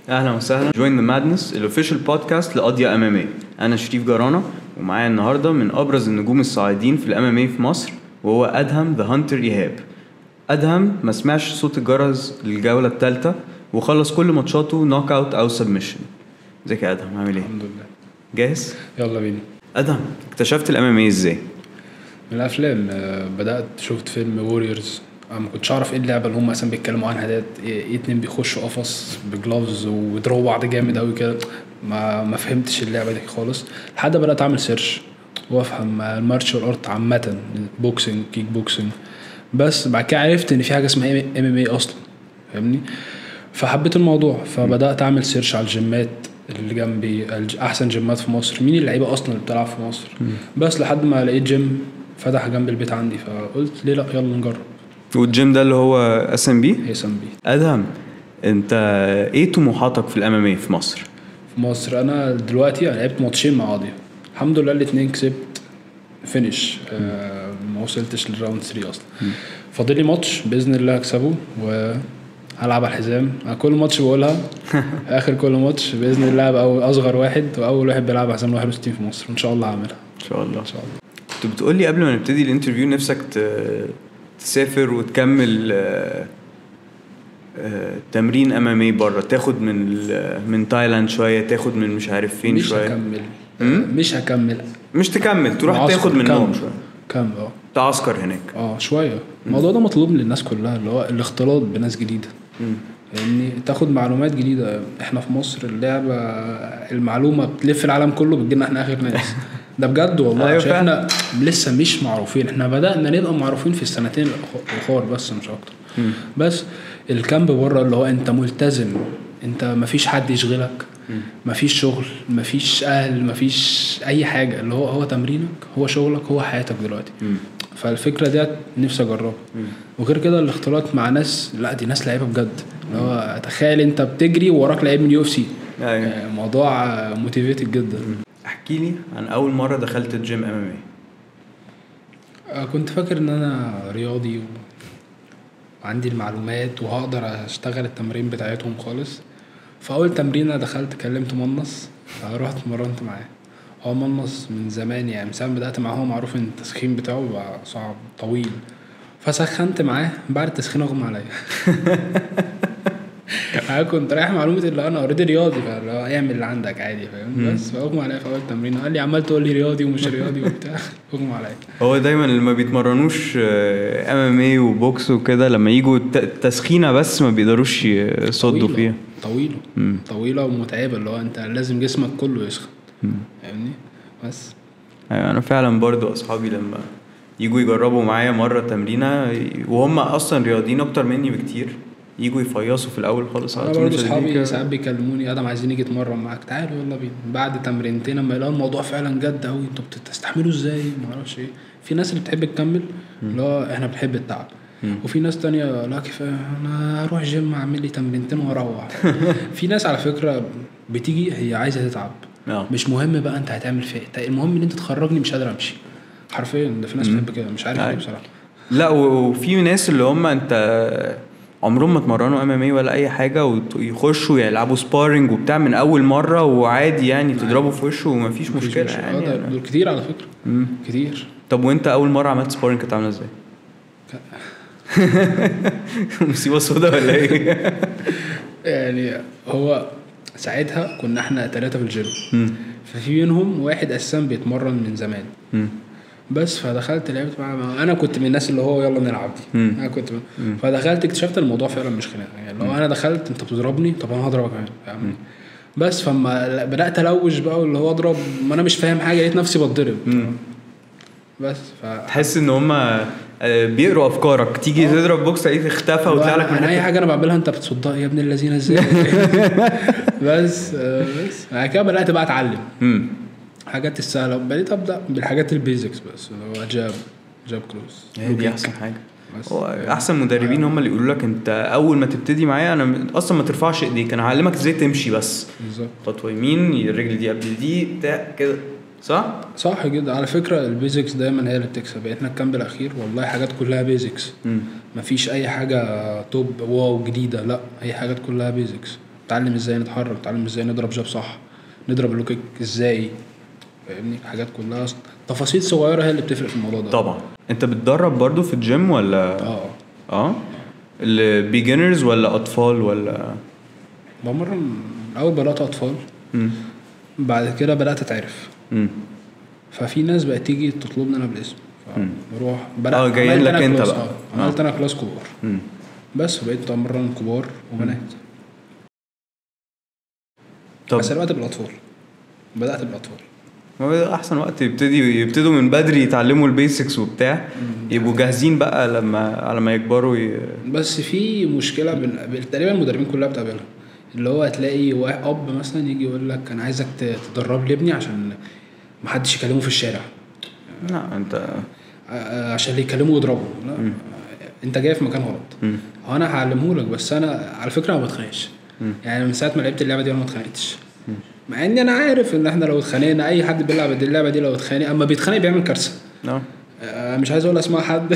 اهلا وسهلا جوين ذا مادنس الاوفيشال بودكاست لقضية ام ام اي انا شريف جرانة ومعايا النهارده من ابرز النجوم الصاعدين في الام ام اي في مصر وهو ادهم ذا هانتر ايهاب ادهم ما سمعش صوت الجرس للجولة الثالثة وخلص كل ماتشاته نوك اوت او سبمشن ازيك يا ادهم عامل ايه الحمد لله جاهز يلا بينا ادهم اكتشفت الام ام اي ازاي من الافلام آه، بدات شفت فيلم ووريرز انا ما كنتش اعرف ايه اللعبه اللي هم اصلا بيتكلموا عنها ديت ايه إيه اتنين بيخشوا قفص بجلوفز ويضربوا بعض جامد قوي كده ما ما فهمتش اللعبه دي خالص لحد ما بدات اعمل سيرش وافهم المارشال ارت عامه بوكسنج كيك بوكسنج بس بعد كده عرفت ان في حاجه اسمها ام ام اي اصلا فاهمني فحبيت الموضوع فبدات اعمل سيرش على الجيمات اللي جنبي الج- احسن جيمات في مصر مين اللعيبه اصلا اللي بتلعب في مصر بس لحد ما لقيت جيم فتح جنب البيت عندي فقلت ليه لا يلا نجرب والجيم ده اللي هو اس ام بي هي بي ادهم انت ايه طموحاتك في الام ام اي في مصر في مصر انا دلوقتي أنا لعبت ماتشين مع قاضيه الحمد لله الاثنين كسبت فينش آه ما وصلتش للراوند 3 اصلا فاضل لي ماتش باذن الله هكسبه وهلعب على الحزام أنا كل ماتش بقولها اخر كل ماتش باذن الله ابقى أول- اصغر واحد واول واحد بيلعب على حزام 61 في مصر ان شاء الله هعملها ان شاء الله ان شاء الله كنت بتقول لي قبل ما نبتدي الانترفيو نفسك ت- تسافر وتكمل آه، آه، تمرين ام ام اي بره تاخد من ال- من تايلاند شويه تاخد من مش عارف فين مش شويه هكمل مم؟ مش هكمل مش تكمل تروح معسكر تاخد منهم كامب. شويه كامب اه تعسكر هناك اه شويه الموضوع ده مطلوب للناس كلها اللي هو الاختلاط بناس جديده مم. يعني تاخد معلومات جديده احنا في مصر اللعبه المعلومه بتلف العالم كله بتجينا احنا اخر ناس ده بجد والله أيوة عشان فعلا. احنا لسه مش معروفين احنا بدانا نبقى معروفين في السنتين الاخر بس مش اكتر مم. بس الكامب بره اللي هو انت ملتزم انت مفيش حد يشغلك مفيش شغل مفيش اهل مفيش اي حاجه اللي هو هو تمرينك هو شغلك هو حياتك دلوقتي مم. فالفكره ديت نفسي اجربها وغير كده الاختلاط مع ناس لا دي ناس لعيبه بجد اللي هو تخيل انت بتجري ووراك لعيب من يو اف سي ايوه موضوع موتيفيتد جدا احكي لي عن اول مره دخلت الجيم ام ام اي آه، كنت فاكر ان انا رياضي و... وعندي المعلومات وهقدر اشتغل التمرين بتاعتهم خالص فاول تمرينه دخلت كلمت منص فرحت اتمرنت معاه هو منص من زمان يعني من ساعه ما بدات معاه هو معروف ان التسخين بتاعه بقى صعب طويل فسخنت معاه بعد التسخين اغمى عليا انا كنت رايح معلومه اللي انا اوريدي رياضي فاللي هو اعمل اللي عندك عادي فاهم بس فاغمى عليا في اول تمرين قال لي عمال تقول لي رياضي ومش رياضي وبتاع اغمى عليا هو دايما اللي ما بيتمرنوش ام ام اي وبوكس وكده لما يجوا ت- تسخينه بس ما بيقدروش يصدوا طويلة. فيها طويلة مم. طويلة ومتعبة اللي هو انت لازم جسمك كله يسخن فاهمني بس ايوه انا فعلا برضو اصحابي لما يجوا يجربوا معايا مره تمرينه وهم اصلا رياضيين اكتر مني بكتير يجوا يفيصوا في الاول خالص على انا طول برضه مش قادرين اصحابي كده. ساعات بيكلموني ادم عايزين نيجي نتمرن معاك تعالوا يلا بينا بعد تمرينتين لما يلاقوا الموضوع فعلا جد قوي انتوا بتستحملوا ازاي ما اعرفش ايه في ناس اللي بتحب تكمل اللي هو احنا بنحب التعب وفي ناس تانية لا كفايه انا هروح جيم اعمل لي تمرينتين واروح في ناس على فكره بتيجي هي عايزه تتعب اه مش مهم بقى انت هتعمل فيها إيه المهم ان انت تخرجني مش قادر امشي حرفيا ده في ناس بتحب كده مش عارف ليه أيوة. بصراحه لا و- وفي ناس اللي هم انت عمرهم ما اتمرنوا ام ام اي ولا اي حاجه ويخشوا يلعبوا سبارنج وبتاع من اول مره وعادي يعني تضربه في وشه ومفيش مفيش مشكله مشكلة. يعني آه، ده- دول كتير على فكره مم. كتير طب وانت اول مره عملت سبارنج كانت عامله ازاي؟ مصيبه سودا ولا ايه؟ يعني هو ساعتها كنا احنا ثلاثه في الجيم مم. ففي منهم واحد اساسا بيتمرن من زمان مم. بس فدخلت لعبت معاه انا كنت من الناس اللي هو يلا نلعب دي مم. انا كنت فدخلت اكتشفت الموضوع فعلا مش خناقه يعني لو انا دخلت انت بتضربني طب انا هضربك كمان فاهمني بس فما بدات الوش بقى واللي هو اضرب ما انا مش فاهم حاجه لقيت نفسي بتضرب مم. بس ف تحس ان هم بيقروا افكارك تيجي تضرب بوكس تلاقيه اختفى ويطلع لك من انا اي حتة- حاجه انا بعملها انت بتصدها يا ابن الذين ازاي بس آه، بس بعد كده بدات بقى اتعلم مم. حاجات السهله بديت ابدا بالحاجات البيزكس بس اللي هو جاب جاب كروس هي دي احسن حاجه بس هو احسن مدربين هم اللي يقولوا لك انت اول ما تبتدي معايا انا م- اصلا ما ترفعش ايديك انا هعلمك ازاي تمشي بس بالظبط خطوه يمين الرجل دي قبل دي بتاع كده صح؟ صح جدا على فكره البيزكس دايما هي اللي بتكسب احنا الكامب الاخير والله حاجات كلها بيزكس مم. مفيش اي حاجه توب واو جديده لا هي حاجات كلها بيزكس نتعلم ازاي نتحرك نتعلم ازاي نضرب جاب صح نضرب اللو كيك ازاي فاهمني حاجات كلها تفاصيل صغيره هي اللي بتفرق في الموضوع ده طبعا انت بتدرب برضو في الجيم ولا اه اه البيجنرز ولا اطفال ولا بمرن اول بدات اطفال مم. بعد كده بدات اتعرف مم. ففي ناس بقت تيجي تطلبني انا بالاسم فبروح بدأ اه، جايين عملت لك أنا انت كلاس- بقى. اه عملت انا كلاس كبار مم. بس بقيت امرن كبار وبنات طب بس الوقت بالاطفال بدات بالاطفال هو ده احسن وقت يبتدي يبتدوا من بدري يتعلموا البيسكس وبتاع يبقوا جاهزين بقى لما على ما يكبروا ي... بس في مشكله بين بين- تقريبا المدربين كلها بتقابلها اللي هو هتلاقي واحد اب مثلا يجي يقول لك انا عايزك ت- تدرب لي ابني عشان ما حدش يكلمه في الشارع لا انت ع- عشان اللي يكلمه ويضربه لا انت جاي في مكان غلط مم. هو انا هعلمه لك بس انا على فكره ما بتخانقش يعني من ساعه ما لعبت اللعبه دي انا ما اتخانقتش مع اني انا عارف ان احنا لو اتخانقنا اي حد بيلعب اللعبه دي لو اتخانق اما بيتخانق بيعمل كارثه اه آه، مش عايز اقول اسماء حد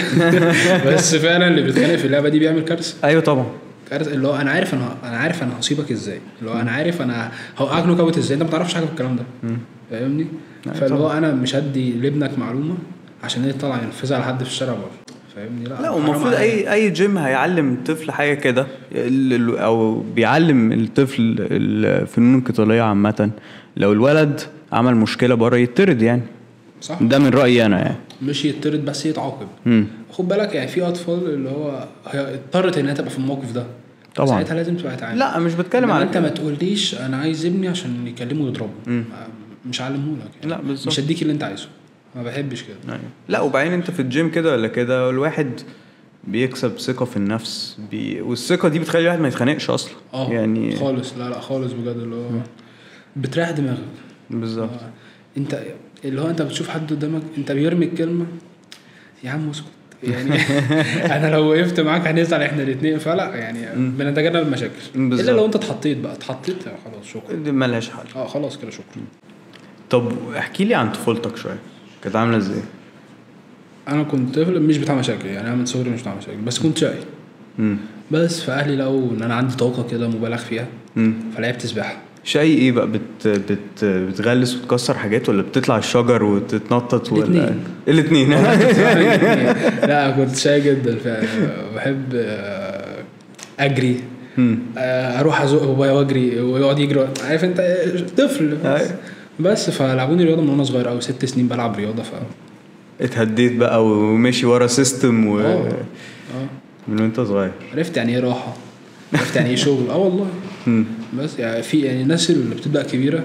بس فعلا اللي بيتخانق في اللعبه دي بيعمل كارثه ايوه طبعا كارثه اللي هو انا عارف انا انا عارف انا هصيبك ازاي اللي هو انا عارف انا هوقعك نوك اوت ازاي انت ما تعرفش حاجه في الكلام ده فاهمني أيوة فاللي هو طبعا. انا مش هدي لابنك معلومه عشان يطلع ينفذها على حد في الشارع بره فاهمني لا لا حرام ومفروض عليك. اي اي جيم هيعلم الطفل حاجه كده ال- ال- او بيعلم الطفل الفنون القتاليه عامه لو الولد عمل مشكله بره يطرد يعني صح ده من رايي انا يعني مش يطرد بس يتعاقب مم. خد بالك يعني في اطفال اللي هو هي اضطرت انها تبقى في الموقف ده طبعا. ساعتها لازم تبقى تعالج لا مش بتكلم إنما على انت ما تقوليش انا عايز ابني عشان يكلمه ويضربه مم. مش هعلمه لك يعني. لا بالظبط مش هديك اللي انت عايزه ما بحبش كده أيوة. لا وبعدين انت في الجيم كده ولا كده الواحد بيكسب ثقه في النفس بي... والثقه دي بتخلي الواحد ما يتخانقش اصلا اه يعني خالص لا لا خالص بجد اللي هو بتريح دماغك بالظبط آه. انت اللي هو انت بتشوف حد قدامك انت بيرمي الكلمه يا عم اسكت يعني انا لو وقفت معاك هنزعل احنا الاثنين فلا يعني بنتجنب المشاكل بالظبط. الا لو انت اتحطيت بقى اتحطيت يعني خلاص شكرا دي ملهاش حل اه خلاص كده شكرا طب احكي لي عن طفولتك شويه كانت عامله ازاي انا كنت طفل مش بتاع مشاكل يعني انا من صغري مش بتاع مشاكل بس كنت شقي امم بس فاهلي لقوا ان انا عندي طاقه كده مبالغ فيها امم فلعبت سباحه شقي ايه بقى بت بت بتغلس وتكسر حاجات ولا بتطلع الشجر وتتنطط ولا الاتنين. الاثنين لا كنت شقي جدا فعلا بحب آه، اجري آه، اروح ازق بابايا واجري ويقعد يجري عارف انت آه، طفل بس, أيوة. بس فلعبوني رياضه من وانا صغير قوي ست سنين بلعب رياضه ف اتهديت بقى وماشي ورا سيستم و اه اه من وانت صغير عرفت يعني ايه راحه عرفت يعني ايه شغل اه والله مم. بس يعني في يعني الناس اللي بتبدا كبيره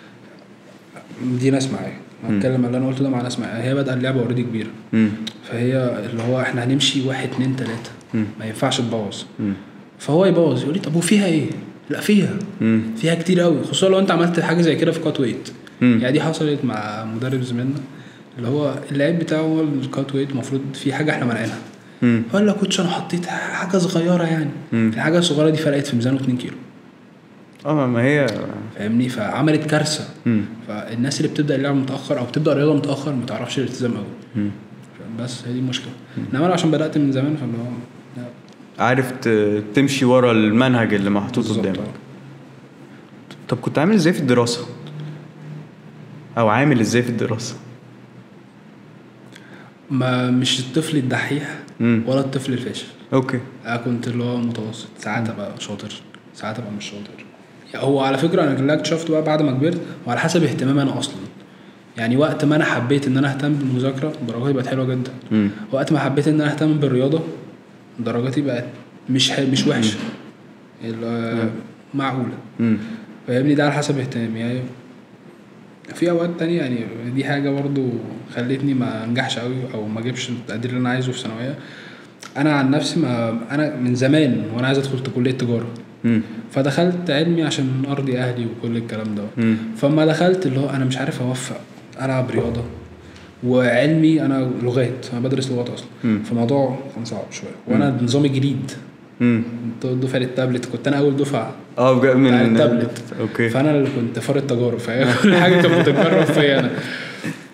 دي ناس معايا هتكلم اللي انا قلته ده مع ناس معايا هي بادئه اللعبه اوريدي كبيره مم. فهي اللي هو احنا هنمشي واحد اتنين تلاته مم. ما ينفعش تبوظ مم. فهو يبوظ يقول لي طب وفيها ايه؟ لا فيها مم. فيها كتير قوي خصوصا لو انت عملت حاجه زي كده في كات ويت مم. يعني دي حصلت مع مدرب زميلنا اللي هو اللعيب بتاعه هو الكات ويت المفروض في حاجه احنا منعينها مم. فقال لك كوتش انا حطيت حاجه صغيره يعني مم. الحاجه الصغيره دي فرقت في ميزانه 2 كيلو اه ما هي فاهمني فعملت كارثه مم. فالناس اللي بتبدا اللعبه متاخر او بتبدا رياضه متاخر ما تعرفش الالتزام قوي مم. بس هي دي المشكله انما انا عشان بدات من زمان فاللي هو لا، عارف ت- تمشي ورا المنهج اللي محطوط بالظبط، قدامك آه. طب كنت عامل ازاي في الدراسه او عامل ازاي في الدراسه ما مش الطفل الدحيح مم. ولا الطفل الفاشل اوكي انا كنت اللي هو متوسط ساعات ابقى شاطر ساعات ابقى مش شاطر يعني هو على فكره انا اللي اكتشفته بقى بعد ما كبرت وعلى حسب اهتمامي انا اصلا يعني وقت ما انا حبيت ان انا اهتم بالمذاكره درجاتي بقت حلوه جدا مم. وقت ما حبيت ان انا اهتم بالرياضه درجاتي بقت مش ح... مش وحشه اللي هو معقوله مم. فاهمني ده على حسب اهتمامي يعني في اوقات تانية يعني دي حاجه برضو خلتني ما انجحش قوي او ما اجيبش التقدير اللي انا عايزه في ثانويه انا عن نفسي ما انا من زمان وانا عايز ادخل كليه تجاره مم. فدخلت علمي عشان ارضي اهلي وكل الكلام ده مم. فما دخلت اللي هو انا مش عارف اوفق العب رياضه وعلمي انا لغات انا بدرس لغات اصلا مم. فالموضوع كان صعب شويه وانا نظامي جديد مم. دفعه التابلت كنت انا اول دفعه اه بجد من بتاع التابلت اوكي فانا اللي كنت فار التجارب فهي كل حاجه كانت بتتجرب فيا انا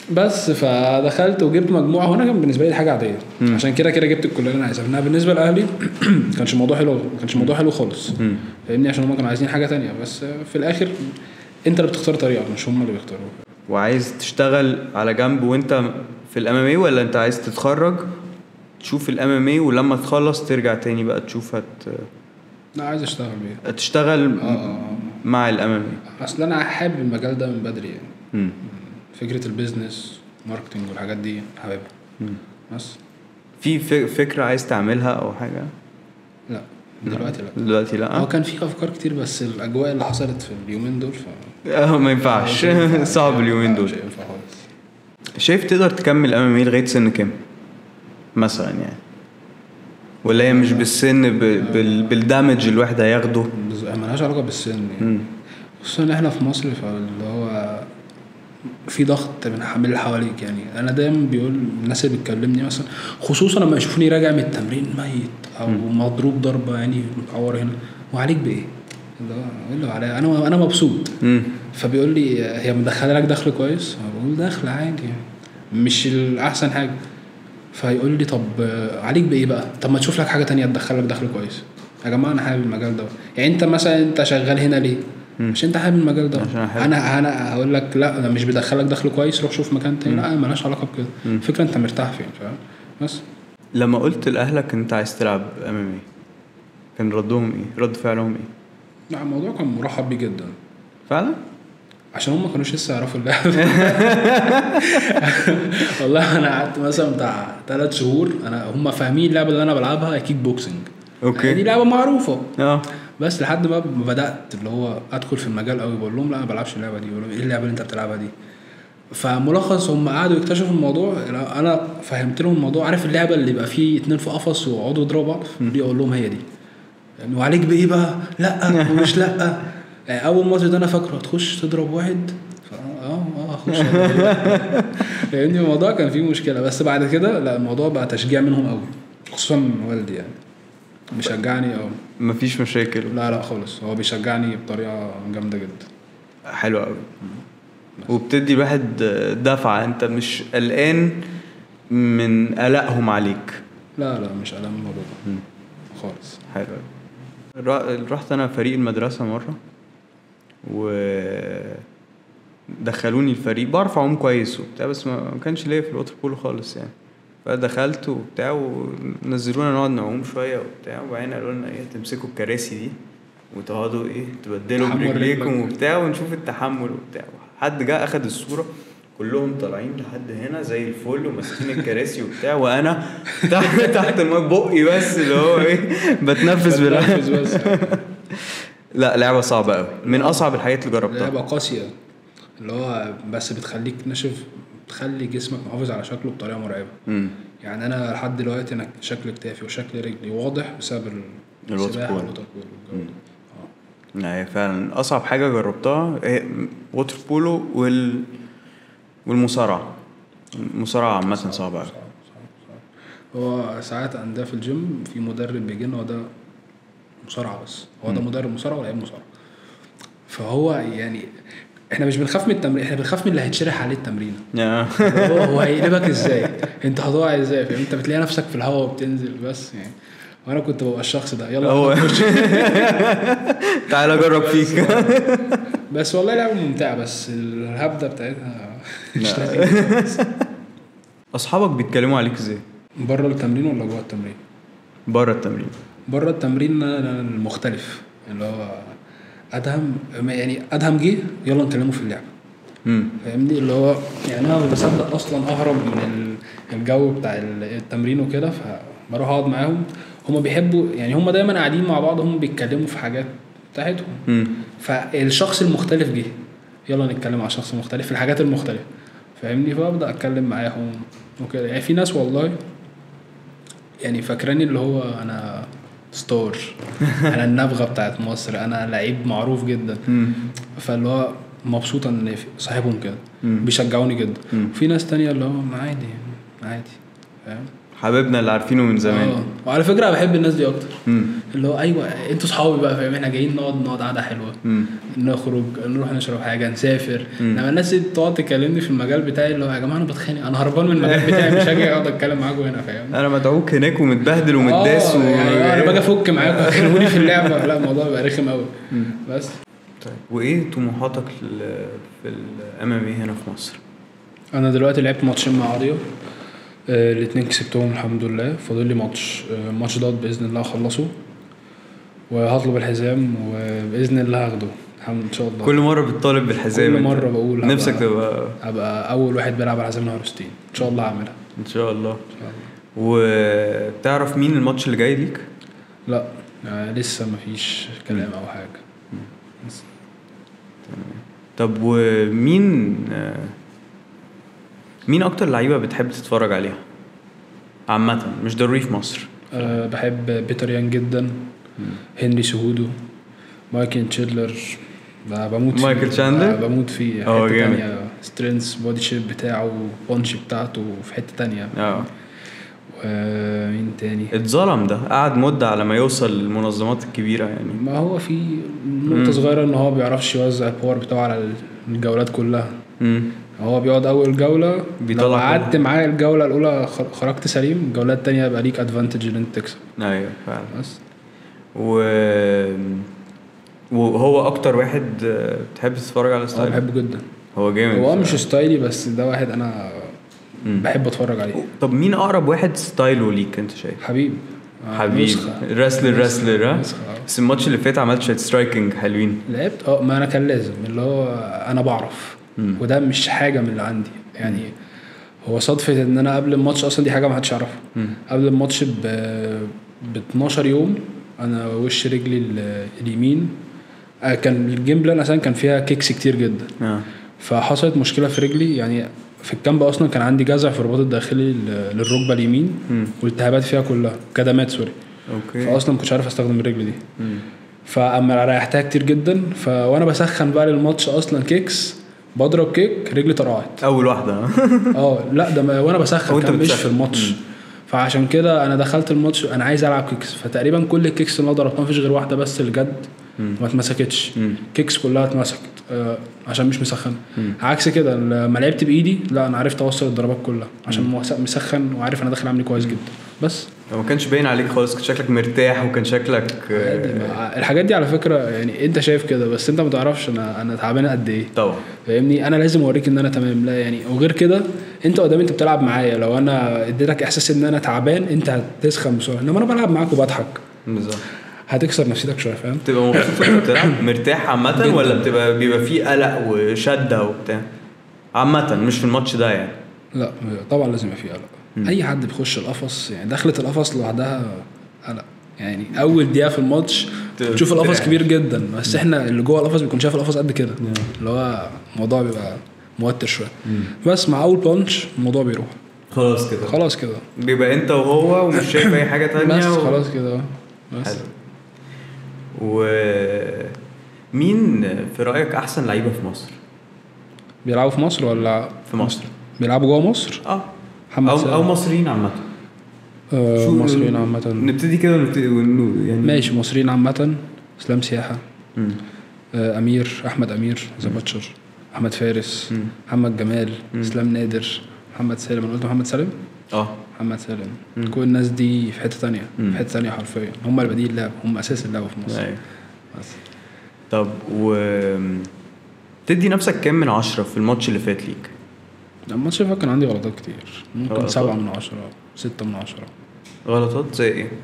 بس فدخلت وجبت مجموعه هنا كان بالنسبه لي حاجه عاديه مم. عشان كده كده جبت الكليه اللي انا عايزها انها بالنسبه لاهلي كانش الموضوع حلو ما كانش الموضوع حلو خالص مم. فاهمني عشان هم كانوا عايزين حاجه تانية بس في الاخر انت اللي بتختار طريقه مش هم اللي بيختاروا وعايز تشتغل على جنب وانت في الام ام اي ولا انت عايز تتخرج تشوف الام ام اي ولما تخلص ترجع تاني بقى تشوف هت... لا عايز اشتغل بيه تشتغل اه اه مع الام ام اي اصل انا حابب المجال ده من بدري يعني فكره البيزنس ماركتنج والحاجات دي حاببها بس في ف- فكرة عايز تعملها او حاجة لا دلوقتي لا دلوقتي هو لا كان في افكار كتير بس الاجواء اللي حصلت في اليومين دول ف اه ما ينفعش مش هينفع. صعب اليومين دول مش هينفع خالص شايف تقدر تكمل ام ام اي لغايه سن كام مثلا يعني ولا هي مش بالسن ب... بال... بالدمج اللي الواحد هياخده بز- ملهاش علاقه بالسن يعني مم. خصوصا ان احنا في مصر فاللي هو في ضغط من ح- من اللي حواليك يعني انا دايما بيقول الناس اللي بتكلمني مثلا خصوصا لما يشوفوني راجع من التمرين ميت او مضروب ضربه يعني متعور هنا وعليك بايه؟ اللي هو اقول له عليا انا انا مبسوط مم. فبيقول لي هي مدخله لك دخل كويس؟ بقول دخل عادي يعني مش الاحسن حاجه فيقول لي طب آه، عليك بايه بقى؟ طب ما تشوف لك حاجه تانية تدخل لك دخل كويس يا جماعه انا حابب المجال ده يعني انت مثلا انت شغال هنا ليه؟ مم. مش انت حابب المجال ده عشان أحب. انا انا هقول لك لا ده مش بيدخلك دخل كويس روح شوف مكان تاني لا مالهاش علاقه بكده مم. الفكره انت مرتاح فين فاهم بس لما قلت لاهلك انت عايز تلعب ام ام اي كان ردهم ايه رد فعلهم ايه لا الموضوع كان مرحب بيه جدا فعلا عشان هم ما كانوش لسه يعرفوا اللعبه والله انا قعدت مثلا بتاع ثلاث شهور انا هم فاهمين اللعبه اللي انا بلعبها كيك بوكسنج اوكي. دي لعبه معروفه اه بس لحد ما بدات اللي هو ادخل في المجال قوي بقول لهم لا انا ما بلعبش اللعبه دي يقولوا ايه اللعبه اللي انت بتلعبها دي فملخص هم قعدوا يكتشفوا الموضوع انا فهمت لهم الموضوع عارف اللعبه اللي يبقى فيه اتنين في قفص ويقعدوا يضربوا بعض دي اقول لهم هي دي يعني وعليك بايه بقى لا ومش لا يعني اول ماتش ده انا فاكره هتخش تضرب واحد فا- اه اه هخش أضرب. لان الموضوع كان فيه مشكله بس بعد كده لا الموضوع بقى تشجيع منهم قوي خصوصا والدي يعني بيشجعني او مفيش مشاكل لا لا خالص هو بيشجعني بطريقه جامده جدا حلو قوي وبتدي الواحد دفعه انت مش قلقان من قلقهم عليك لا لا مش قلقان من الموضوع ده خالص حلو أوي. را- رحت انا فريق المدرسه مره و دخلوني الفريق بعرف اعوم كويس وبتاع بس ما ما كانش ليا في الوتر بولو خالص يعني فدخلت وبتاع ونزلونا نقعد نعوم شويه وبتاع وبعدين قالوا لنا ايه تمسكوا الكراسي دي وتقعدوا ايه تبدلوا تحمل برجليكم رجلك. وبتاع ونشوف التحمل وبتاع حد جه اخد الصوره كلهم طالعين لحد هنا زي الفل وماسكين الكراسي وبتاع وانا تحت تحت الماء بقي بس اللي هو ايه بتنفس بالعافيه بتنفس بس لا لعبه صعبه قوي من اصعب الحاجات اللي لعبه جربتها قاسيه اللي هو بس بتخليك ناشف بتخلي جسمك محافظ على شكله بطريقه مرعبه امم يعني انا لحد دلوقتي انا شكل كتافي وشكل رجلي واضح بسبب ال- الوتر السباحه بولو. والوتر بولو والجو ده. آه. لا هي فعلا اصعب حاجه جربتها هي ووتر بولو وال والمصارعه المصارعه عامه صعبه قوي صعب صعب صعب هو ساعات عندنا في الجيم في مدرب بيجي لنا هو ده مصارعه بس هو ده مدرب مصارعه ولاعيب مصارعه فهو يعني احنا مش بنخاف من التمرين احنا بنخاف من اللي هيتشرح عليه التمرين يا. هو هو هيقلبك ازاي انت هتقع ازاي فاهم انت بتلاقي نفسك في الهواء وبتنزل بس يعني وانا كنت ببقى الشخص ده يلا هو نخش. تعال اجرب فيك بس والله لعبه ممتعه بس الهبده بتاعتها مش لا. لذيذه اصحابك بيتكلموا عليك ازاي بره التمرين ولا جوه التمرين؟ بره التمرين بره التمرين أنا- أنا المختلف اللي هو ادهم يعني ادهم جه يلا نكلمه في اللعبه امم فاهمني اللي هو يعني انا ما بصدق اصلا اهرب من ال- الجو بتاع ال- التمرين وكده فبروح اقعد معاهم هما بيحبوا يعني هما دايما قاعدين مع بعض هم بيتكلموا في حاجات بتاعتهم امم فالشخص المختلف جه يلا نتكلم على الشخص المختلف في الحاجات المختلفه فاهمني فابدا اتكلم معاهم وكده يعني في ناس والله يعني فاكراني اللي هو انا ستار انا النبغه بتاعت مصر انا لعيب معروف جدا امم فاللي هو مبسوط ان في- صاحبهم كده مم. بيشجعوني جدا مم. في ناس تانية اللي هو عادي عادي فاهم حبيبنا اللي عارفينه من زمان اه وعلى فكره انا بحب الناس دي اكتر مم. اللي هو ايوه انتوا صحابي بقى فاهم احنا جايين نقعد نقعد قعده حلوه مم. نخرج نروح نشرب حاجه نسافر مم. انما الناس اللي بتقعد تكلمني في المجال بتاعي اللي هو يا جماعه انا بتخانق انا هربان من المجال بتاعي مش هاجي اقعد اتكلم معاكم هنا فاهم انا مدعوك هناك ومتبهدل ومتداس آه، و... يعني انا باجي افك معاكم تكلموني في اللعبه لا الموضوع بيبقى رخم قوي مم. بس طيب وايه طموحاتك ل- في الام ام اي هنا في مصر؟ انا دلوقتي لعبت ماتشين مع عرضية آه الاثنين كسبتهم الحمد لله فاضل لي ماتش آه الماتش دوت باذن الله اخلصه وهطلب الحزام وباذن الله هاخده الحمد ان شاء الله كل مره بتطالب بالحزام كل أنت. مرة بقول هبقى- نفسك تبقى ابقى اول واحد بيلعب على حزام الهروستين ان شاء الله هعملها ان شاء الله ان شاء الله وتعرف مين الماتش اللي جاي ليك؟ لا آه لسه مفيش كلام او حاجه طب ومين آه، مين اكتر لعيبه بتحب تتفرج عليها؟ عامة مش ضروري في مصر أه بحب بيتر يان جدا هنري سهودو مايكل تشيدلر ب- بموت فيه مايكل تشاندلر؟ ب- بموت فيه هو حته جامد. تانية سترينث بودي شيب بتاعه بونش بتاعته في حته تانية اه ومين تاني اتظلم ده قعد مدة على ما يوصل للمنظمات الكبيرة يعني ما هو في نقطة صغيرة ان هو بيعرفش يوزع الباور بتاعه على الجولات كلها مم. هو بيقعد اول جولة بيطلع لو كله. قعدت معاه الجولة الأولى خ- خرجت سليم الجولات التانية يبقى ليك ادفانتج ان انت تكسب ايوه فعلا بس و وهو اكتر واحد آه، بتحب تتفرج على انا ستايل بحبه جدا هو جامد هو مش بصراحة. ستايلي بس ده واحد انا مم. بحب اتفرج عليه طب مين اقرب واحد ستايله ليك انت شايف حبيب آه، حبيب نسخة. راسلر نسخة. راسلر ها نسخة، آه. بس الماتش اللي فات عملت شويه سترايكنج حلوين لعبت اه ما انا كان لازم اللي هو انا بعرف مم. وده مش حاجه من اللي عندي يعني هو صدفه ان انا قبل الماتش اصلا دي حاجه ما حدش يعرفها مم. قبل الماتش ب ب 12 يوم انا وش رجلي ال- اليمين آه، كان الجيم بلان اصلا كان فيها كيكس كتير جدا اه فحصلت مشكله في رجلي يعني في الكامب اصلا كان عندي جزع في الرباط الداخلي لل- للركبه اليمين مم. والالتهابات فيها كلها كدمات سوري اوكي فاصلا ما كنتش عارف استخدم الرجل دي مم. فاما ريحتها كتير جدا ف وانا بسخن بقى للماتش اصلا كيكس بضرب كيك رجلي طرقعت اول واحده ها؟ اه لا ده ما- وانا بسخن وانت كان مش بتسخن. في الماتش مم. فعشان كده انا دخلت الماتش انا عايز العب كيكس فتقريبا كل الكيكس اللي انا ضربتها مفيش غير واحده بس اللي جد مم. ما اتمسكتش مم. كيكس كلها اتمسكت آه عشان مش مسخن مم. عكس كده لما لعبت بايدي لا انا عرفت اوصل الضربات كلها عشان موس- مسخن وعارف انا داخل عامل كويس جدا بس ما كانش باين عليك خالص كان شكلك مرتاح وكان شكلك آه، عادي ما- الحاجات دي على فكره يعني انت شايف كده بس انت ما تعرفش انا انا تعبان قد ايه طبعا فاهمني انا لازم اوريك ان انا تمام لا يعني وغير كده انت قدام انت بتلعب معايا لو انا اديتك احساس ان انا تعبان انت هتسخن بسرعه انما انا بلعب معاك وبضحك بالظبط هتكسر نفسيتك شويه فاهم بتبقى مبسوط وانت بتلعب مرتاح عامة ولا بتبقى بيبقى فيه قلق وشدة وبتاع عامة مش في الماتش ده يعني لا طبعا لازم يبقى في قلق اي حد بيخش القفص يعني دخلة القفص لوحدها قلق يعني اول دقيقه في الماتش ت- تشوف القفص ترعش. كبير جدا بس احنا اللي جوه القفص بيكون شايف القفص قد كده اللي هو الموضوع بيبقى موتر شويه بس مع اول بانش الموضوع بيروح خلاص كده خلاص كده بيبقى انت وهو ومش شايف اي حاجة تانية بس و... خلاص كده بس حلو و مين في رأيك أحسن لعيبة في مصر؟ بيلعبوا في مصر ولا في مصر بيلعبوا جوه مصر اه محمد أو سامي. أو مصريين عامة آه شو- مصريين عامة نبتدي كده ونبتدي ون- يعني ماشي مصريين عامة اسلام سياحة مم. آه امير احمد امير ذا باتشر احمد فارس مم. محمد جمال مم. اسلام نادر محمد سالم انا قلت محمد سالم اه محمد سالم مم. كل الناس دي في حته تانية مم. في حته تانية حرفيا هم اللي بادئين اللعب هم اساس اللعبه في مصر أيوة. بس طب و تدي نفسك كام من عشرة في الماتش اللي فات ليك؟ الماتش اللي فات كان عندي غلطات كتير ممكن غلطات؟ سبعة من عشرة ستة من عشرة غلطات زي ايه؟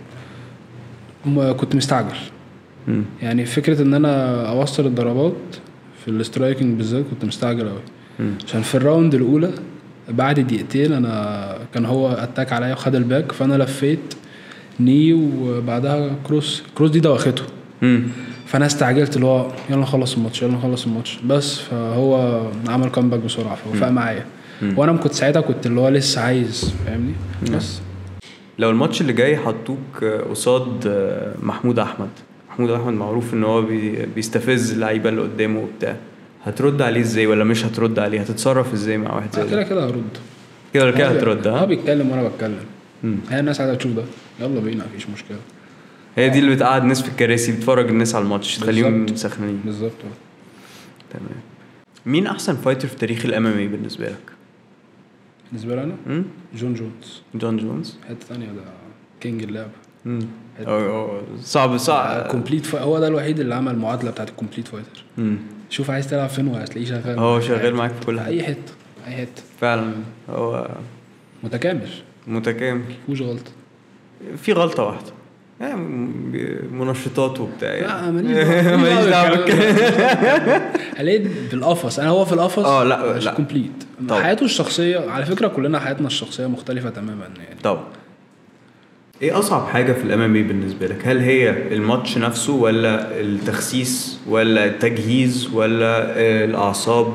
هم كنت مستعجل مم. يعني فكرة ان انا اوصل الضربات في الاسترايكنج بالذات كنت مستعجل قوي مم. عشان في الراوند الاولى بعد دقيقتين انا كان هو اتاك عليا وخد الباك فانا لفيت ني وبعدها كروس كروس دي دوخته مم. فانا استعجلت اللي هو يلا نخلص الماتش يلا نخلص الماتش بس فهو عمل كامباك بسرعه فهو فاق معايا مم. وانا كنت ساعتها كنت اللي هو لسه عايز فاهمني بس لو الماتش اللي جاي حطوك قصاد محمود احمد محمود احمد معروف ان هو بي- بيستفز اللعيبه اللي قدامه وبتاع هترد عليه ازاي ولا مش هترد عليه هتتصرف ازاي مع واحد زي كده ده كده هرد كده ولا كده هو بي- هترد هو ها بيتكلم وانا بتكلم مم. هي الناس عايزه تشوف ده يلا بينا مفيش مشكله هي دي اللي بتقعد الناس في الكراسي بتفرج الناس على الماتش تخليهم بالظبط. سخنانين بالظبط تمام مين احسن فايتر في تاريخ الام ام اي بالنسبه لك؟ بالنسبه لي انا مم؟ جون جونز جون جونز حته ثانيه ده كينج اللعبه مم. أو- أو صعب صعب كومبليت فا... هو ده الوحيد اللي عمل المعادله بتاعت الكومبليت فايتر مم. شوف عايز تلعب فين وهتلاقيه شغال هو شغال معاك في كل حاجه اي حته اي حته فعلا هو متكامل متكامل مفيهوش غلطه في غلطه واحده يعني م- منشطات وبتاع يعني. لا ماليش دعوة- ماليش دعوه بالكلام هلاقي بالقفص انا هو في القفص آه، لا، مش لا. كومبليت طبعا. حياته الشخصيه على فكره كلنا حياتنا الشخصيه مختلفه تماما يعني طبعا ايه اصعب حاجه في الام ام اي بالنسبه لك هل هي الماتش نفسه ولا التخسيس ولا التجهيز ولا آه، الاعصاب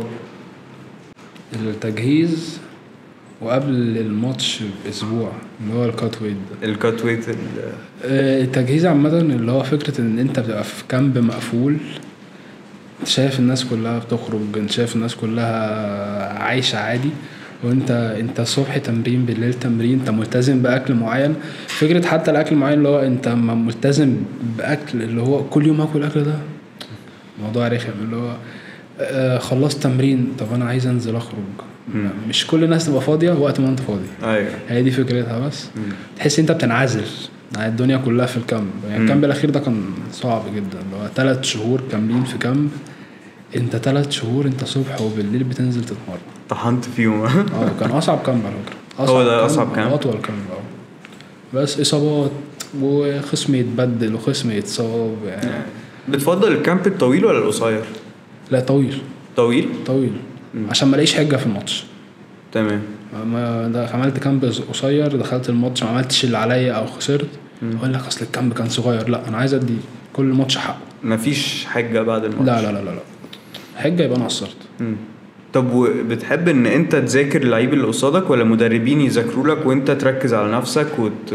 التجهيز وقبل الماتش باسبوع اللي هو الكات ويت ده الكات ويت ال- آه، التجهيز عامة اللي هو فكرة إن أنت بتبقى في كامب مقفول أنت شايف الناس كلها بتخرج أنت شايف الناس كلها عايشة عادي وأنت أنت الصبح تمرين بالليل تمرين أنت ملتزم بأكل معين فكرة حتى الأكل معين اللي هو أنت ما ملتزم بأكل اللي هو كل يوم آكل الأكل ده موضوع رخم اللي هو آه، خلصت تمرين طب أنا عايز أنزل أخرج مم. مش كل الناس تبقى فاضية وقت ما أنت فاضي ايوه هي دي فكرتها بس مم. تحس انت بتنعزل عن الدنيا كلها في الكامب يعني مم. الكامب الاخير ده كان صعب جدا اللي هو ثلاث شهور كاملين في كامب انت ثلاث شهور انت صبح وبالليل بتنزل تتمرن طحنت فيهم اه كان اصعب كامب على فكره هو ده أصعب كامب؟ اطول كامب اه بس اصابات وخصم يتبدل وخصم يتصاب يعني بتفضل الكامب الطويل ولا القصير لا طويل طويل طويل مم. عشان ما الاقيش حجه في الماتش تمام ما ده عملت كامب قصير دخلت الماتش ما عملتش اللي عليا او خسرت مم. اقول لك اصل الكامب كان صغير لا انا عايز ادي كل ماتش حقه مفيش حجه بعد الماتش لا لا لا لا لا حجه يبقى انا قصرت مم. طب وبتحب ان انت تذاكر اللعيب اللي قصادك ولا مدربين يذاكروا لك وانت تركز على نفسك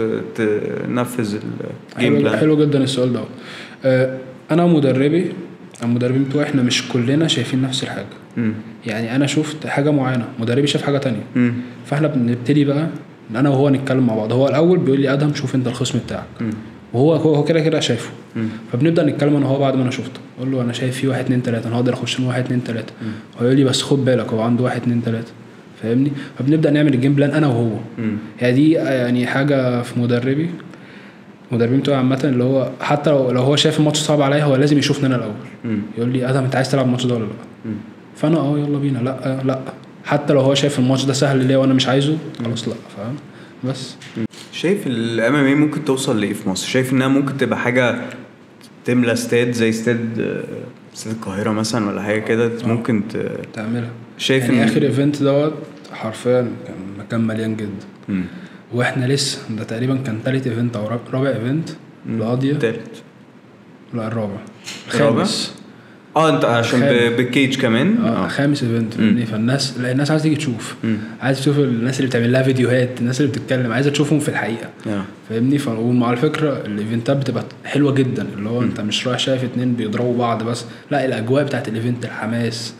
وتنفذ الجيم حلو, بلان حلو جدا السؤال ده آه، انا ومدربي المدربين بتوعي احنا مش كلنا شايفين نفس الحاجه مم. يعني انا شفت حاجه معينه مدربي شاف حاجه تانية مم. فاحنا بنبتدي بقى ان انا وهو نتكلم مع بعض هو الاول بيقول لي ادهم شوف انت الخصم بتاعك مم. وهو هو هو كده كده شايفه مم. فبنبدا نتكلم انا وهو بعد ما انا شفته اقول له انا شايف فيه واحد اتنين تلاته انا هقدر اخش من واحد اتنين تلاته هو يقول لي بس خد بالك هو عنده واحد اتنين تلاته فاهمني فبنبدا نعمل الجيم بلان انا وهو مم. هي دي يعني حاجه في مدربي مدربين بتوعي عامه اللي هو حتى لو, لو هو شايف الماتش صعب عليا هو لازم يشوفني انا الاول مم. يقول لي ادهم انت عايز تلعب الماتش ده ولا لا مم. فانا اه يلا بينا لا لا حتى لو هو شايف الماتش ده سهل ليا وانا مش عايزه خلاص لا فاهم بس شايف الام ام اي ممكن توصل لايه في مصر شايف انها ممكن تبقى حاجه تملى استاد زي استاد آه، استاد القاهره مثلا ولا حاجه كده ممكن ت... تعملها شايف يعني ان اخر ايفنت دوت حرفيا كان مكان مليان جدا مم. واحنا لسه ده تقريبا كان تالت ايفنت او راب- رابع ايفنت مم. القاضية تالت لا الرابع الرابع؟ خامس اه انت عشان خامس. ب- بالكيج كمان اه خامس ايفنت فاهمني فالناس لا الناس عايزه تيجي تشوف مم. عايزه تشوف الناس اللي بتعمل لها فيديوهات الناس اللي بتتكلم عايزه تشوفهم في الحقيقه آه. فاهمني ف- وعلى فكره الايفنتات بتبقى حلوه جدا اللي هو انت مش رايح شايف اتنين بيضربوا بعض بس لا الاجواء بتاعت الايفنت الحماس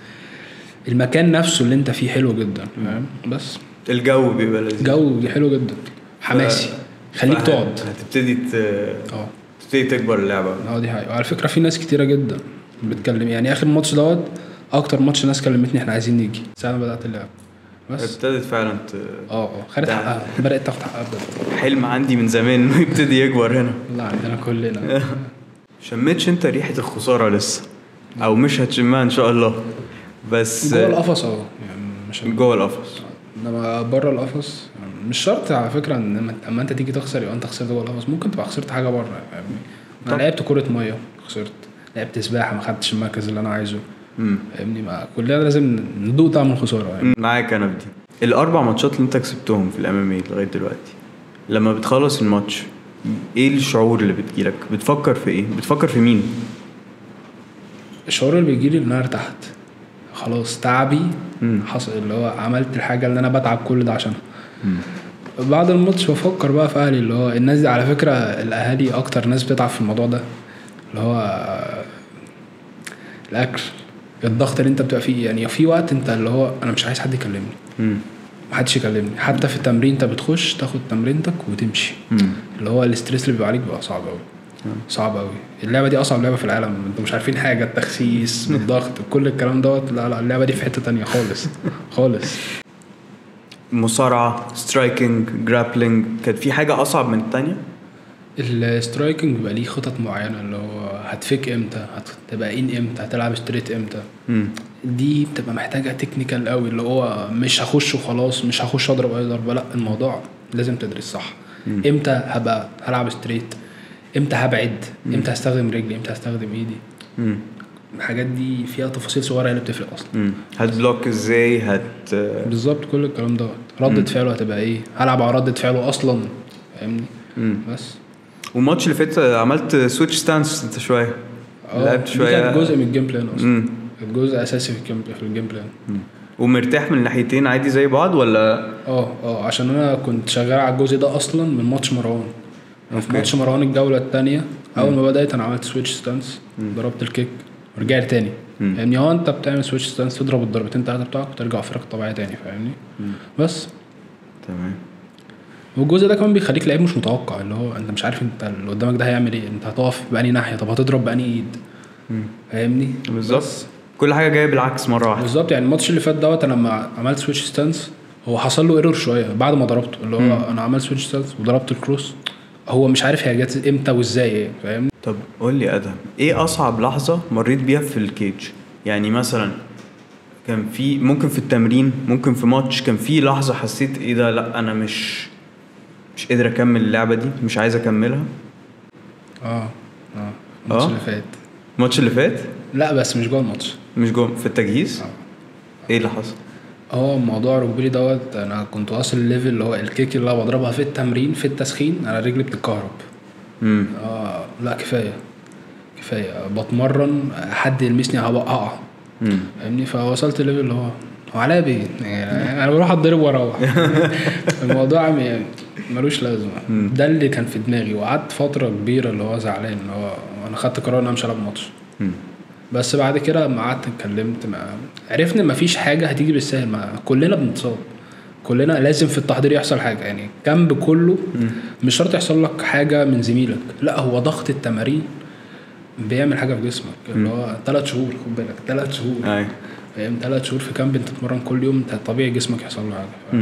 المكان نفسه اللي انت فيه حلو جدا فاهم بس الجو بيبقى لذيذ جو حلو جدا حماسي خليك فه- تقعد هتبتدي ت... اه تبتدي تكبر اللعبه اه دي حقيقة وعلى فكرة في ناس كتيرة جدا بتكلم يعني آخر ماتش دوت أكتر ماتش ناس كلمتني إحنا عايزين نيجي ساعة ما بدأت اللعب بس ابتدت فعلا ت... اه اه خدت ده- حقها بدأت تاخد حقها بجد حلم عندي من زمان انه يبتدي يكبر هنا لا عندنا كلنا شميتش انت ريحه الخساره لسه او مش هتشمها ان شاء الله بس جوه القفص اه يعني مش جوه القفص انما بره القفص مش شرط على فكره ان لما- اما انت تيجي تخسر يبقى انت خسرت جوه القفص ممكن تبقى خسرت حاجه بره فاهمني انا طب. لعبت كره ميه خسرت لعبت سباحه ما خدتش المركز اللي انا عايزه مم. فاهمني ما كلنا لازم ندوق طعم الخساره يعني معاك انا في دي الاربع ماتشات اللي انت كسبتهم في الام ام لغايه دلوقتي لما بتخلص الماتش ايه الشعور اللي بتجيلك بتفكر في ايه بتفكر في مين الشعور اللي بيجي لي ان انا ارتحت خلاص تعبي مم. حصل اللي هو عملت الحاجه اللي انا بتعب كل ده عشانها مم. بعد الماتش بفكر بقى في اهلي اللي هو الناس دي على فكره الاهالي اكتر ناس بتتعب في الموضوع ده اللي هو الاكل الضغط اللي انت بتبقى فيه يعني في وقت انت اللي هو انا مش عايز حد يكلمني مم. محدش يكلمني حتى في التمرين انت بتخش تاخد تمرينتك وتمشي اللي هو الاستريس اللي بيبقى عليك بيبقى صعب قوي صعب قوي اللعبه دي اصعب لعبه في العالم انتوا مش عارفين حاجه التخسيس بالضغط كل الكلام دوت لا لا اللعبه دي في حته تانية خالص خالص مصارعه سترايكنج جرابلينج كانت في حاجه اصعب من التانية السترايكنج بيبقى ليه خطط معينه اللي هو هتفيك امتى هتبقى ان امتى هتلعب ستريت امتى مم. دي بتبقى محتاجه تكنيكال قوي اللي هو مش هخش وخلاص مش هخش اضرب اي ضربه لا الموضوع لازم تدرس صح امتى هبقى هلعب ستريت امتى هبعد امتى هستخدم رجلي امتى هستخدم ايدي مم. الحاجات دي فيها تفاصيل صغيره هي اللي بتفرق اصلا مم. هتبلوك ازاي هت بالظبط كل الكلام دوت ردة فعله هتبقى ايه هلعب على ردة فعله اصلا فاهمني مم. بس والماتش اللي فات عملت سويتش ستانس انت شويه اه لعبت دي شويه كانت جزء من الجيم بلان اصلا مم. كانت جزء اساسي في الجيم في الجيم بلان ومرتاح من الناحيتين عادي زي بعض ولا اه اه عشان انا كنت شغال على الجزء ده اصلا من ماتش مروان في أوكي. ماتش مروان الجوله الثانيه اول ما بدات انا عملت سويتش ستانس ضربت الكيك ورجعت تاني مم. فاهمني هو انت بتعمل سويتش ستانس تضرب الضربتين ثلاثه بتوعك وترجع فرق طبيعي تاني فاهمني بس تمام والجزء ده كمان بيخليك لعيب مش متوقع اللي هو انت مش عارف انت اللي قدامك ده هيعمل ايه انت هتقف بأني ناحيه طب هتضرب بأني ايد فاهمني بالظبط كل حاجه جايه بالعكس مره واحده بالظبط يعني الماتش اللي فات دوت انا لما عملت سويتش ستانس هو حصل له ايرور شويه بعد ما ضربته اللي هو انا عملت سويتش ستانس وضربت الكروس هو مش عارف هي جت امتى وازاي يعني فاهمني طب قول لي ادهم ايه اصعب لحظه مريت بيها في الكيج يعني مثلا كان في ممكن في التمرين ممكن في ماتش كان في لحظه حسيت ايه ده لا انا مش مش قادر اكمل اللعبه دي مش عايز اكملها اه اه الماتش آه؟ اللي فات الماتش اللي فات لا بس مش جوه الماتش مش جوه في التجهيز ايه اللي حصل هو موضوع ركبلي دوت انا كنت واصل الليفل اللي هو الكيك اللي انا بضربها في التمرين في التسخين انا رجلي بتتكهرب امم اه لا كفايه كفايه بتمرن حد يلمسني هبقى اقع امم فاهمني فوصلت الليفل اللي هو هو عليا بيه يعني انا بروح اتضرب واروح الموضوع م- ملوش لازمه ده اللي كان في دماغي وقعدت فتره كبيره اللي هو زعلان اللي هو انا خدت قرار ان انا مش هلعب ماتش بس بعد كده لما قعدت اتكلمت مع عرفنا ان مفيش حاجه هتيجي بالسهل ما كلنا بنتصاب كلنا لازم في التحضير يحصل حاجه يعني الكامب كله مش شرط يحصل لك حاجه من زميلك لا هو ضغط التمارين بيعمل حاجه في جسمك اللي هو ثلاث شهور خد بالك ثلاث شهور اي فاهم ثلاث شهور في كامب انت تتمرن كل يوم انت طبيعي جسمك يحصل له حاجه فاهم؟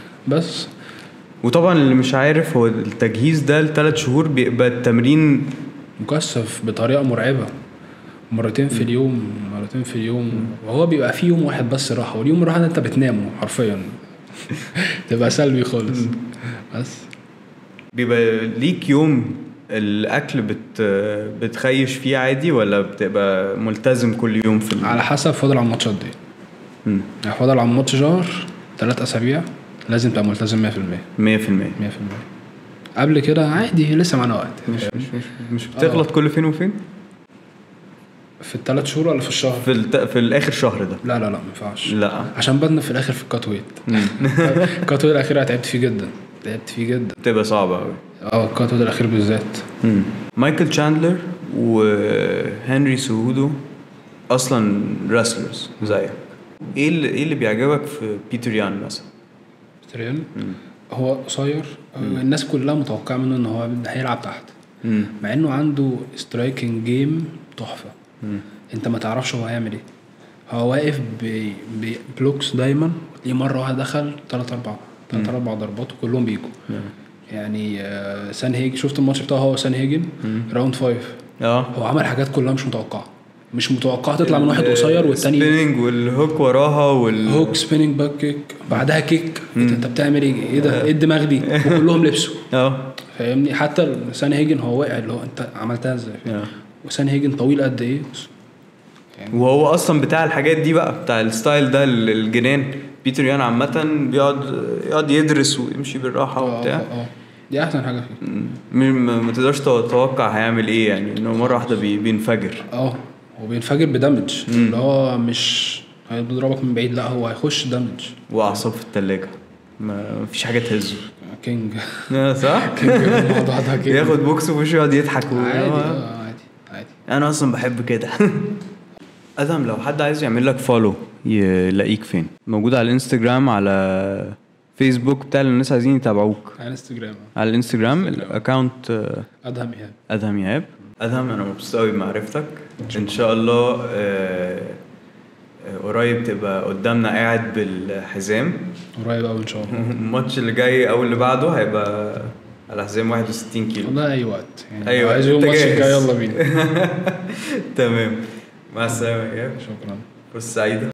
بس وطبعا اللي مش عارف هو التجهيز ده لثلاث شهور بيبقى التمرين مكثف بطريقه مرعبه مرتين في اليوم مرتين في اليوم وهو بيبقى فيه يوم واحد بس راحه واليوم الراحه ده انت بتنامه حرفيا تبقى سلبي خالص بس بيبقى ليك يوم الاكل بت بتخيش فيه عادي ولا بتبقى ملتزم كل يوم في ال... على حسب فاضل على الماتشات دي مم. يعني فاضل على الماتش شهر ثلاث اسابيع لازم تبقى ملتزم 100% 100% 100% قبل كده عادي لسه معانا وقت مش مش مش, مش بتغلط كل فين وفين في الثلاث شهور ولا في الشهر؟ في الت... في الاخر شهر ده لا لا لا ما ينفعش لا عشان بدنا في الاخر في الكات ويت الكات ويت الاخير تعبت فيه جدا تعبت فيه جدا بتبقى صعبه قوي اه الكات ويت الاخير بالذات مايكل تشاندلر وهنري سهودو اصلا راسلرز زيك ايه اللي ايه اللي بيعجبك في بيتر يان مثلا تريان هو قصير آه، الناس كلها متوقعه منه ان هو هيلعب تحت مم. مع انه عنده سترايكنج جيم تحفه انت ما تعرفش هو هيعمل ايه هو واقف ب- ببلوكس دايما تلاقيه مره واحده دخل ثلاث اربع ثلاث اربع ضربات وكلهم بيجوا يعني آه، سان هيجن شفت الماتش بتاعه هو سان هيجن راوند فايف اه هو عمل حاجات كلها مش متوقعه مش متوقعه تطلع من واحد قصير والتاني سبيننج والهوك وراها وال هوك سبيننج باك كيك بعدها كيك إيه ده، انت بتعمل ايه ايه ده ايه الدماغ دي وكلهم لبسوا اه فاهمني حتى سان هيجن هو واقع اللي هو انت عملتها ازاي آه. وسان هيجن طويل قد ايه وهو اصلا بتاع الحاجات دي بقى بتاع الستايل ده ال- الجنان بيتر يان عامة بيقعد يقعد يدرس ويمشي بالراحة اه وبتاع اه اه دي احسن حاجه فيه م- ما ما تقدرش تتوقع هيعمل ايه يعني انه مرة واحدة بي- بينفجر اه هو بينفجر بدمج اللي هو مش هيضربك من بعيد لا هو هيخش دمج واعصاب في التلاجة ما ما فيش حاجة تهزه كينج آه، صح؟ كينج الموضوع ده كينج ياخد بوكس في وشه يقعد يضحك و- عادي اه عادي عادي انا اصلا بحب كده ادم لو حد عايز يعمل لك فولو يلاقيك فين موجود على الانستجرام على فيسبوك بتاع اللي الناس عايزين يتابعوك على انستجرام على الانستجرام انستجرام. الاكونت آه، ادهم ايهاب ادهم ايهاب ادهم انا مبسوط قوي بمعرفتك ان شاء الله آه، آه، قريب تبقى قدامنا قاعد بالحزام قريب قوي ان شاء الله الماتش اللي جاي او اللي بعده هيبقى على حزام 61 كيلو والله اي وقت يعني أي وقت. عايز يوم أنت الماتش الجاي جاهز. يلا بينا تمام مع السلامه يا ايهاب شكرا فرصه سعيده